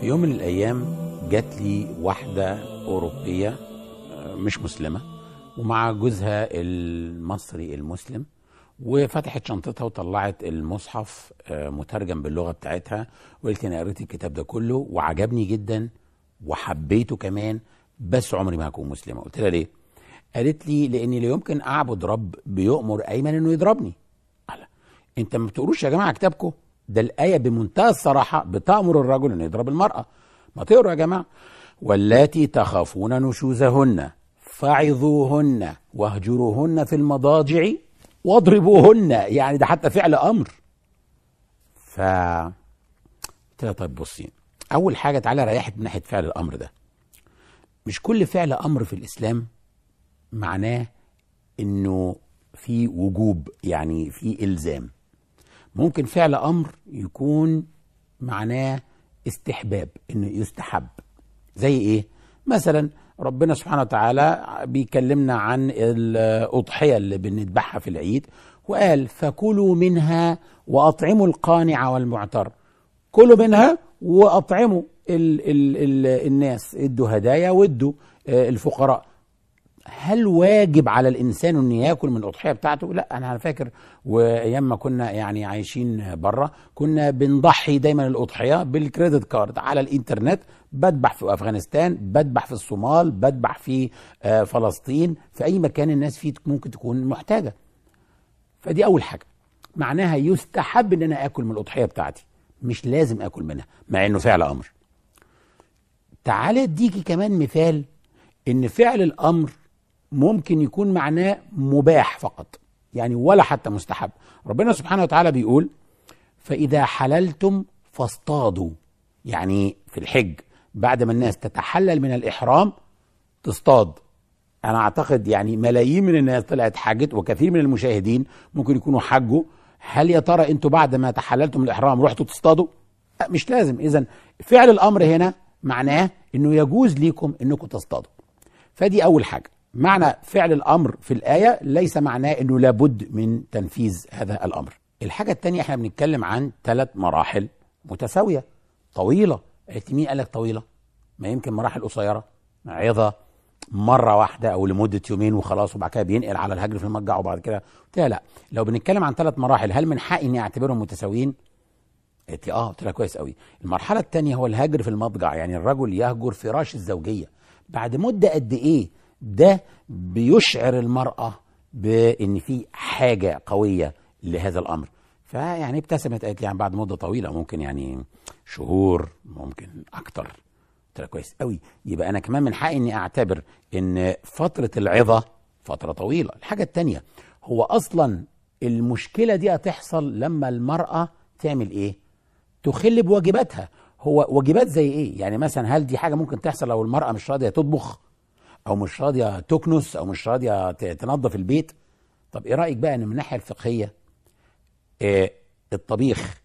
في يوم من الأيام جات لي واحدة أوروبية آه، مش مسلمة ومع جوزها المصري المسلم وفتحت شنطتها وطلعت المصحف آه، مترجم باللغة بتاعتها وقالت لي أنا قريت الكتاب ده كله وعجبني جدا وحبيته كمان بس عمري ما هكون مسلمة قلت لها ليه؟ قالت لي لأني لا يمكن أعبد رب بيؤمر أيمن إنه يضربني قال انت ما بتقروش يا جماعه كتابكم ده الايه بمنتهى الصراحه بتامر الرجل انه يضرب المراه ما تقروا يا جماعه واللاتي تخافون نشوزهن فعظوهن واهجروهن في المضاجع واضربوهن يعني ده حتى فعل امر ف قلت لها طيب بصي اول حاجه تعالى ريحك من ناحيه فعل الامر ده مش كل فعل امر في الاسلام معناه انه في وجوب يعني في الزام ممكن فعل امر يكون معناه استحباب انه يستحب زي ايه مثلا ربنا سبحانه وتعالى بيكلمنا عن الاضحيه اللي بنذبحها في العيد وقال فكلوا منها واطعموا القانع والمعتر كلوا منها واطعموا ال ال ال الناس ادوا هدايا وادوا آه، الفقراء هل واجب على الانسان انه ياكل من الاضحيه بتاعته؟ لا انا فاكر وايام ما كنا يعني عايشين بره كنا بنضحي دايما الاضحيه بالكريدت كارد على الانترنت بذبح في افغانستان، بذبح في الصومال، بذبح في آه، فلسطين، في اي مكان الناس فيه ممكن تكون محتاجه. فدي اول حاجه. معناها يستحب ان انا اكل من الاضحيه بتاعتي، مش لازم اكل منها، مع انه فعل امر. تعالى اديكي كمان مثال ان فعل الامر ممكن يكون معناه مباح فقط يعني ولا حتى مستحب ربنا سبحانه وتعالى بيقول فإذا حللتم فاصطادوا يعني في الحج بعد ما الناس تتحلل من الإحرام تصطاد أنا أعتقد يعني ملايين من الناس طلعت حجت وكثير من المشاهدين ممكن يكونوا حجوا هل يا ترى أنتوا بعد ما تحللتم من الإحرام رحتوا تصطادوا؟ لا مش لازم إذا فعل الأمر هنا معناه أنه يجوز ليكم أنكم تصطادوا فدي أول حاجة معنى فعل الامر في الايه ليس معناه انه لابد من تنفيذ هذا الامر. الحاجه الثانيه احنا بنتكلم عن ثلاث مراحل متساويه طويله. قالت مين قال لك طويله؟ ما يمكن مراحل قصيره عظه مره واحده او لمده يومين وخلاص وبعد كده بينقل على الهجر في المضجع وبعد كده قلت لها لا لو بنتكلم عن ثلاث مراحل هل من حقي اني اعتبرهم متساويين؟ قالت لي اه قلت لها كويس قوي. المرحله الثانيه هو الهجر في المضجع يعني الرجل يهجر فراش الزوجيه بعد مده قد ايه؟ ده بيشعر المرأة بأن في حاجة قوية لهذا الأمر فيعني ابتسمت قالت لي يعني بعد مدة طويلة ممكن يعني شهور ممكن أكتر قلت لها كويس قوي يبقى أنا كمان من حقي إني أعتبر إن فترة العظة فترة طويلة الحاجة التانية هو أصلا المشكلة دي هتحصل لما المرأة تعمل إيه تخل بواجباتها هو واجبات زي إيه يعني مثلا هل دي حاجة ممكن تحصل لو المرأة مش راضية تطبخ او مش راضيه تكنس او مش راضيه ت- تنظف البيت طب ايه رايك بقى ان من الناحيه الفقهيه آه الطبيخ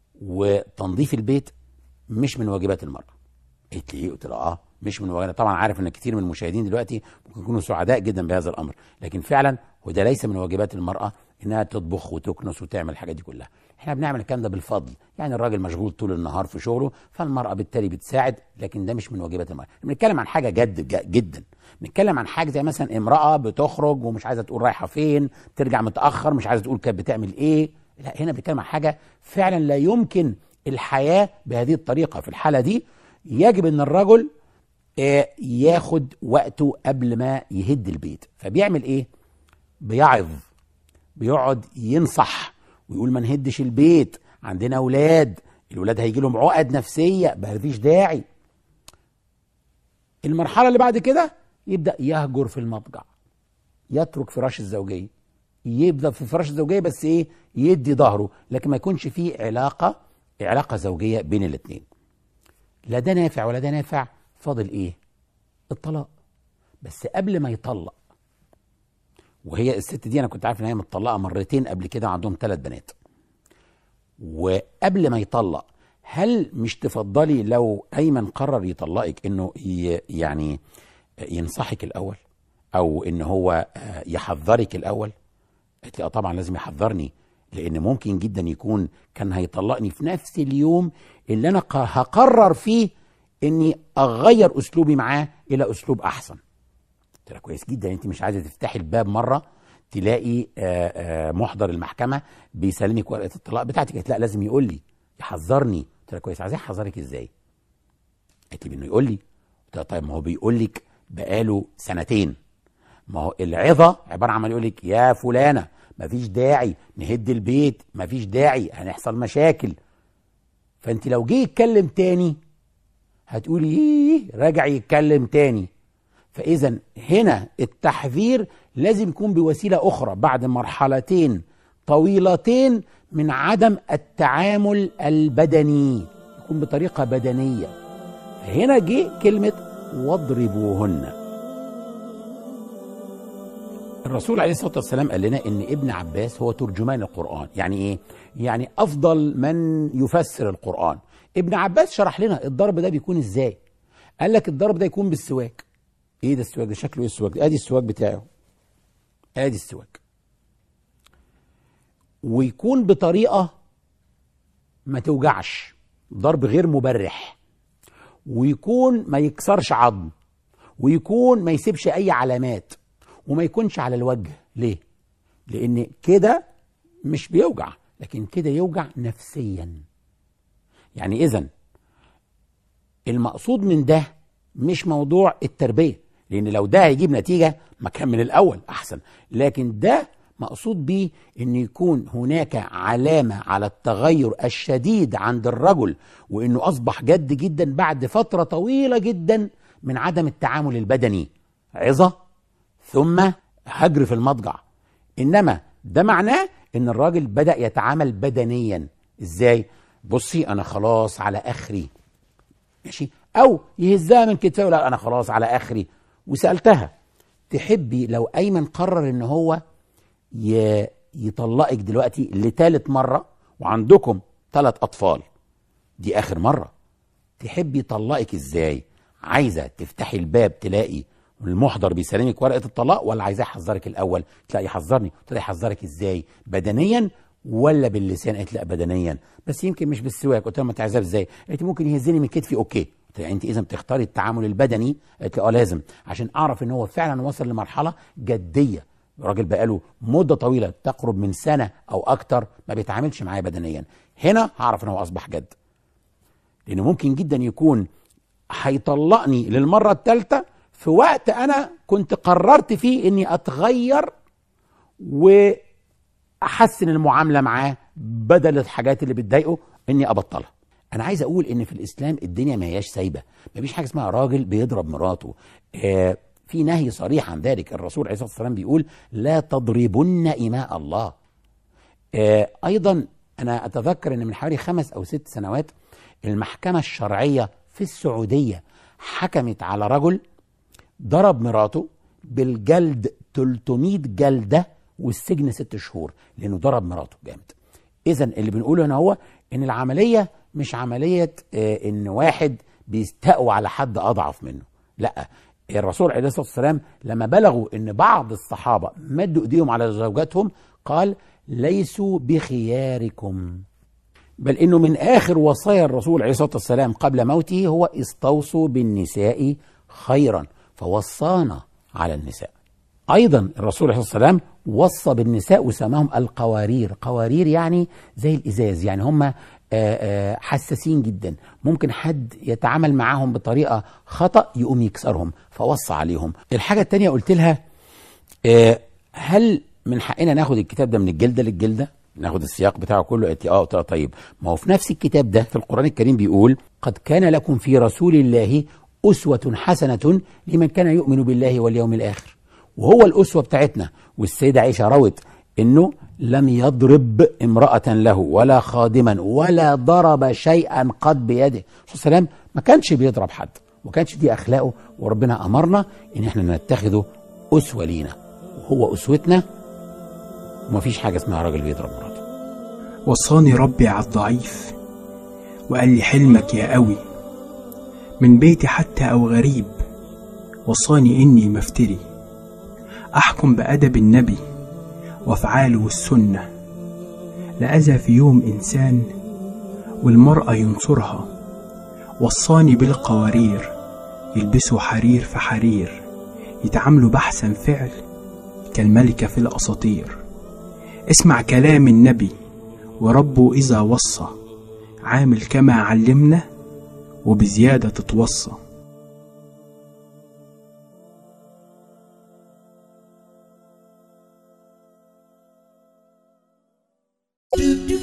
وتنظيف البيت مش من واجبات المراه قلت لي ايه قلت لها اه مش من واجبات طبعا عارف ان كتير من المشاهدين دلوقتي ممكن يكونوا سعداء جدا بهذا الامر لكن فعلا وده ليس من واجبات المراه انها تطبخ وتكنس وتعمل الحاجات دي كلها احنا بنعمل الكلام ده بالفضل يعني الراجل مشغول طول النهار في شغله فالمراه بالتالي بتساعد لكن ده مش من واجبات المراه بنتكلم عن حاجه جد ج- جدا بنتكلم عن حاجه زي مثلا امراه بتخرج ومش عايزه تقول رايحه فين ترجع متاخر مش عايزه تقول كانت بتعمل ايه لا هنا بنتكلم عن حاجه فعلا لا يمكن الحياه بهذه الطريقه في الحاله دي يجب ان الرجل آه، ياخد وقته قبل ما يهد البيت فبيعمل ايه بيعظ بيقعد ينصح ويقول ما نهدش البيت عندنا اولاد الولاد هيجي لهم عقد نفسيه ما فيش داعي المرحله اللي بعد كده يبدا يهجر في المضجع يترك فراش الزوجيه يبدا في فراش الزوجيه بس ايه يدي ظهره لكن ما يكونش فيه علاقه علاقه زوجيه بين الاثنين لا ده نافع ولا ده نافع فاضل ايه الطلاق بس قبل ما يطلق وهي الست دي انا كنت عارف ان هي متطلقه مرتين قبل كده وعندهم ثلاث بنات وقبل ما يطلق هل مش تفضلي لو ايمن قرر يطلقك انه ي- يعني ينصحك الاول او ان هو آه، يحذرك الاول قالت لي اه طبعا لازم يحذرني لان ممكن جدا يكون كان هيطلقني في نفس اليوم اللي انا ق- هقرر فيه اني اغير اسلوبي معاه الى اسلوب احسن قلت لها كويس جدا انت مش عايزه تفتحي الباب مره تلاقي آه، آه، محضر المحكمه بيسلمك ورقه الطلاق بتاعتك قالت لا لازم يقول لي يحذرني قلت لها كويس عايز يحذرك ازاي قالت لي بانه يقول لي قلت لها طيب ما هو بيقول لك بقاله سنتين ما هو العظه عباره عن يقول لك يا فلانه مفيش داعي نهد البيت مفيش داعي هنحصل مشاكل فانت لو جه يتكلم تاني هتقولي ايه راجع يتكلم تاني فاذا هنا التحذير لازم يكون بوسيله اخرى بعد مرحلتين طويلتين من عدم التعامل البدني يكون بطريقه بدنيه فهنا جه كلمه واضربوهن الرسول عليه الصلاه والسلام قال لنا ان ابن عباس هو ترجمان القران يعني ايه يعني افضل من يفسر القران ابن عباس شرح لنا الضرب ده بيكون ازاي قال لك الضرب ده يكون بالسواك ايه ده السواك ده شكله ايه السواك ده ادي السواك بتاعه ادي السواك ويكون بطريقه ما توجعش ضرب غير مبرح ويكون ما يكسرش عظم ويكون ما يسيبش اي علامات وما يكونش على الوجه ليه لان كده مش بيوجع لكن كده يوجع نفسيا يعني اذا المقصود من ده مش موضوع التربيه لان لو ده هيجيب نتيجه ما كان من الاول احسن لكن ده مقصود بيه ان يكون هناك علامه على التغير الشديد عند الرجل وانه اصبح جد جدا بعد فتره طويله جدا من عدم التعامل البدني عظه ثم هجر في المضجع انما ده معناه ان الراجل بدا يتعامل بدنيا ازاي بصي انا خلاص على اخري ماشي او يهزها من كتفه لا انا خلاص على اخري وسالتها تحبي لو ايمن قرر ان هو ي- يطلقك دلوقتي لثالث مره وعندكم ثلاث اطفال دي اخر مره تحبي يطلقك ازاي عايزه تفتحي الباب تلاقي المحضر بيسلمك ورقه الطلاق ولا عايزاه يحذرك الاول تلاقي يحذرني قلت لها يحذرك ازاي بدنيا ولا باللسان قالت لا بدنيا بس يمكن مش بالسواك قلت لها ما تعذب ازاي قالت لي ممكن يهزني من كتفي اوكي قلت لها انت اذا بتختاري التعامل البدني قالت لي اه لازم عشان اعرف ان هو فعلا وصل لمرحله جديه الراجل بقاله مده طويله تقرب من سنه او اكتر ما بيتعاملش معايا بدنيا هنا هعرف ان هو اصبح جد لانه ممكن جدا يكون هيطلقني للمره الثالثه في وقت انا كنت قررت فيه اني اتغير واحسن المعامله معاه بدل الحاجات اللي بتضايقه اني ابطلها انا عايز اقول ان في الاسلام الدنيا ما هياش سايبه ما فيش حاجه اسمها راجل بيضرب مراته آه في نهي صريح عن ذلك الرسول عليه الصلاه والسلام بيقول لا تضربن اماء الله آه ايضا انا اتذكر ان من حوالي خمس او ست سنوات المحكمه الشرعيه في السعوديه حكمت على رجل ضرب مراته بالجلد 300 جلده والسجن ست شهور لانه ضرب مراته جامد اذا اللي بنقوله هنا هو ان العمليه مش عمليه آه، ان واحد بيستقوى على حد اضعف منه لا الرسول عليه الصلاه والسلام لما بلغوا ان بعض الصحابه مدوا ايديهم على زوجاتهم قال ليسوا بخياركم بل انه من اخر وصايا الرسول عليه الصلاه والسلام قبل موته هو استوصوا بالنساء خيرا فوصانا على النساء ايضا الرسول عليه الصلاه والسلام وصى بالنساء وسماهم القوارير قوارير يعني زي الازاز يعني هم حساسين جدا ممكن حد يتعامل معاهم بطريقه خطا يقوم يكسرهم فوصى عليهم الحاجه الثانيه قلت لها آه، هل من حقنا ناخد الكتاب ده من الجلده للجلده ناخد السياق بتاعه كله قالت لي اه قلت لها طيب ما هو في نفس الكتاب ده في القران الكريم بيقول قد كان لكم في رسول الله اسوه حسنه لمن كان يؤمن بالله واليوم الاخر وهو الاسوه بتاعتنا والسيده عائشه روت انه لم يضرب امراه له ولا خادما ولا ضرب شيئا قد بيده الرسول صلى الله عليه وسلم ما كانش بيضرب حد وما كانش دي اخلاقه وربنا امرنا ان احنا نتخذه اسوه لينا وهو اسوتنا ومفيش حاجه اسمها راجل بيضرب مراته وصاني ربي على الضعيف وقال لي حلمك يا قوي من بيتي حتى أو غريب وصاني إني مفتري أحكم بأدب النبي وأفعاله السنة لأذى في يوم إنسان والمرأة ينصرها وصاني بالقوارير يلبسوا حرير في حرير يتعاملوا بأحسن فعل كالملكة في الأساطير اسمع كلام النبي وربه إذا وصى عامل كما علمنا وبزيادة تتوصى do do